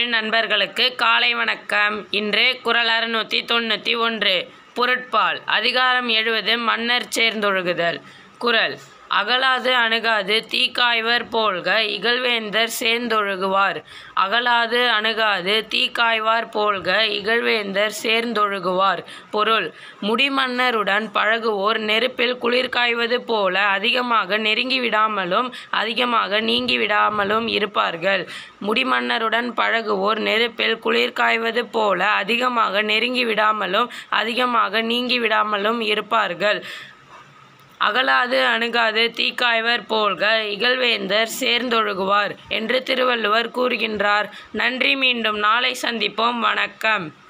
நண்பர்களுக்கு காலை வணக்கம் இன்று குரல் அறுநூற்றி தொண்ணூற்றி ஒன்று பொருட்பால் அதிகாரம் எழுவது மன்னர் சேர்ந்தொழுகுதல் குரல் அகலாது அணுகாது தீக்காய்வர் போல்க இகழ்வேந்தர் சேர்ந்தொழுகுவார் அகலாது அணுகாது தீக்காய்வார் போல்க இகழ்வேந்தர் சேர்ந்தொழுகுவார் பொருள் முடிமன்னருடன் பழகுவோர் நெருப்பில் குளிர் காய்வது போல அதிகமாக நெருங்கி விடாமலும் அதிகமாக நீங்கி விடாமலும் இருப்பார்கள் முடிமன்னருடன் பழகுவோர் நெருப்பில் குளிர் காய்வது போல அதிகமாக நெருங்கி விடாமலும் அதிகமாக நீங்கி விடாமலும் இருப்பார்கள் அகலாது அணுகாது தீக்காய்வர் போல்க இகழ்வேந்தர் சேர்ந்தொழுகுவார் என்று திருவள்ளுவர் கூறுகின்றார் நன்றி மீண்டும் நாளை சந்திப்போம் வணக்கம்